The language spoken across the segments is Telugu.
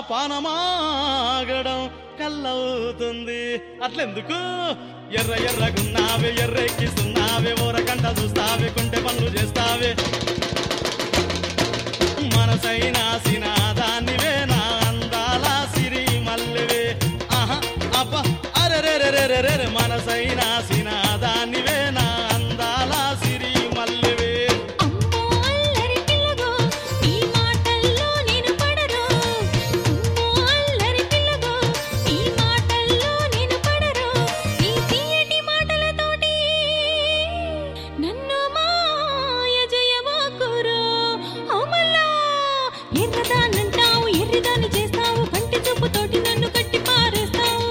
పానమాగడం కల్లవుతుంది అట్లెందుకు ఎర్ర ఎర్రగున్నావే ఎర్రెక్కిస్తున్నావే ఓరకంట చూస్తావే కొంటె పనులు చేస్తావే మనసైన సినాదానివే నా అందాల సిరి మల్లెవే ఆహా అబ్బ అరెరెరెరెరెరె మనసైన సినాదానివే నా అందాల సిరి మల్లెవే అమ్మో అల్లరి పిల్లగో నీ మాటల్లో నేను పడరు అమ్మో అల్లరి పిల్లగో నీ మాటల్లో నేను పడరు నీ తీయటి మాటలతోటి నన్ను మాయ జయవాకురు అమలా ఎర్రదానంటావు ఎర్రిదాన్ని చేస్తావు కంటి చూపుతోటి నన్ను కట్టి పారేస్తావు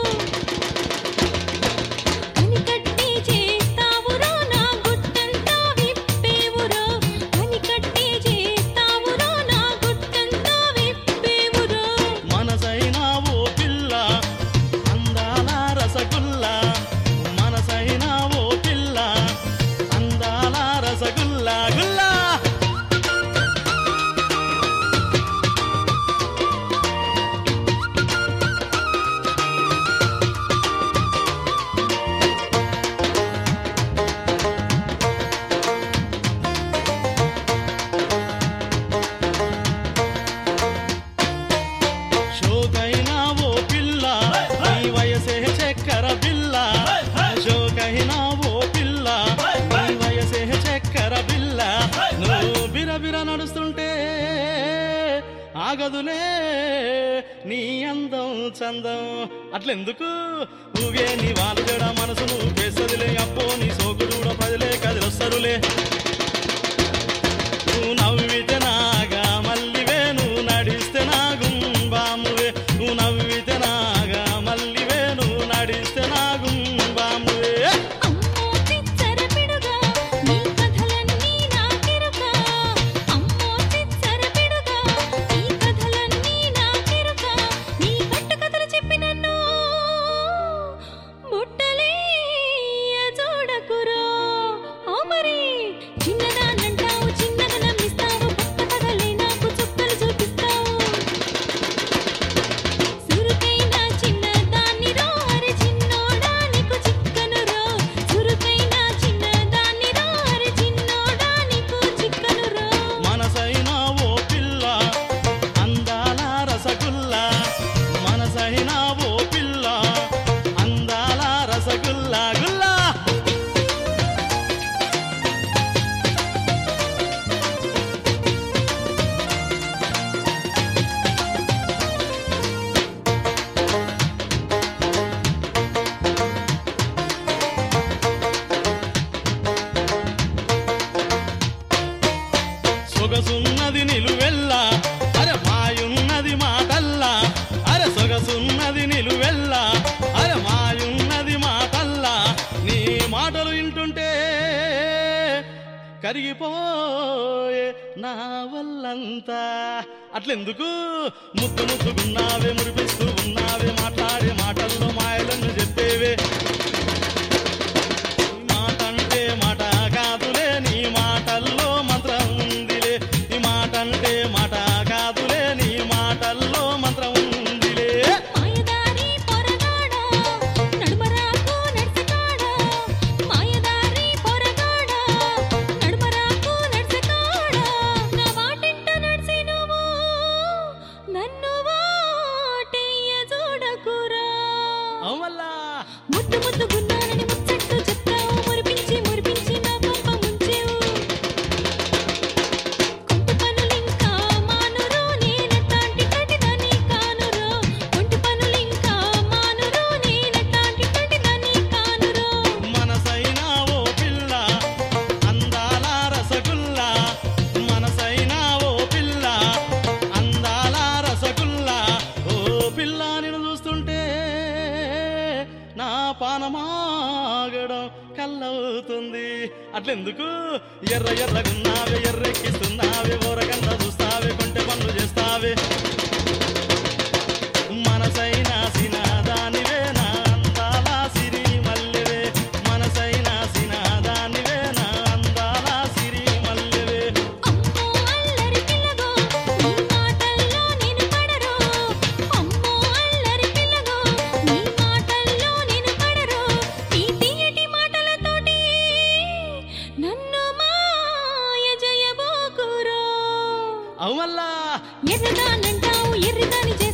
అని కట్టి చేస్తావురో నా గుట్టంతా విప్పేవురో అని కట్టి చేస్తావురో నా గుట్టంతా విప్పేవురో మనసైన ఓ పిల్ల అందాల రసగుల్లా మనసైన ఓ పిల్ల అందాల రసగుల్లా గుల్లా షోకైనా ఓ పిల్ల నీ వయసే చక్కెర పిల్ల షోకైనా ఓ పిల్ల నీ వయసే చక్కెర పిల్ల నువ్వు బిరబిర నడుస్తుంటే ఆగదులే నీ అందం చందం అట్లెందుకు నువ్వే నీ వాళ్ళ జడ మనసు నువ్వు చేసదిలే అప్పో నీ సోకు చూడ ప్రజలే కదిలొస్తరులే నువ్వు నవ్వితే నాగా మల్లివే నువ్వు నడిస్తే నాగుంబామువే నువ్వు నవ్వితే నాగా మల్లివే నువ్వు నడిస్తే నాగుంబామువే అమ్మో చిచ్చర పిడుగా నీ కథలన్నీ నాకెరుక అమ్మో చిచ్చర పిడుగా నీ కథలన్నీ నాకెరుక నీ కట్టు కథలు చెప్పి నన్ను బుట్టలేయ చూడకురో ఓ మరి చిన్నదానంటావు చిన్నగా నమ్మిస్తావు కొత్త కథలే నాకు చుక్కలు చూపిస్తావు సురుకైన చిన్నదాన్ని రో అరే చిన్నోడా నీకు చిక్కను రో సురుకైన చిన్నదాన్ని రో అరే చిన్నోడా నీకు చిక్కను రో మనసైన ఓ పిల్ల అందాల రసగుల్లా మనసైన ఓ పిల్ల అందాల రసగుల్లా గుల్లా సొగసున్నది నిలువెల్లా అరే మాయున్నది మాటల్లా అరే సొగసున్నది నిలువెల్లా అరే మాయున్నది మాటల్లా నీ మాటలు వింటుంటే కరిగిపోయే నా వల్లంతా అట్లెందుకు ముద్దు ముద్దుగున్నావే మురిపిస్తూ ఉన్నావే మాట్లాడే మాటల్లో మాయలను చెప్పేవే ఈ మాట అంటే మాట కాదులే నీ మాటల్లో మంత్రం ఉందిలే ఈ మాట అంటే మాట కాదులే నీ మాటల్లో మంత్రం ఉందిలే మాయదారి పొరగాడా నడుమరాకు నడిసెకాడా మాయదారి పొరగాడా నడుమరాకు నడిసెకాడా నా వాటింట నడిసి నువ్వు నన్ను వాటయ్య చూడకురా అవుమల్లా ముద్దు ముద్దు గున్నానని ముచ్చట్టు చెప్తావు మురిపించి మురిపించి నా కొంప ముంచేవు కొంటి పనులింకా మానురో నేనెట్టాంటి కటిదని కానురో కొంటి పనులింకా మానురో నేనెట్టాంటి కటిదని కానురో మనసైన ఓ పిల్ల అందాల రసగుల్లా మనసైన ఓ పిల్ల అందాల రసగుల్లా ఓ పిల్ల నిన్ను చూస్తుంటే నా పానమాగడం కల్లవుతుంది అట్లెందుకు ఎర్ర ఎర్రగున్నావే ఎర్రెక్కిస్తున్నావే ఓరగంట చూస్తావే కొంటె పనులు చేస్తావే మనసైన సినాదానివే నా అందాల సిరి మల్లెవే మనసైన సినాదానివే నా అందాల సిరి మల్లెవే అమ్మో అల్లరి పిల్లగో నీ మాటల్లో నేను పడరు అవు మళ్ళా ఎర్రదానంటావు ఎర్రదాని చేస్తావు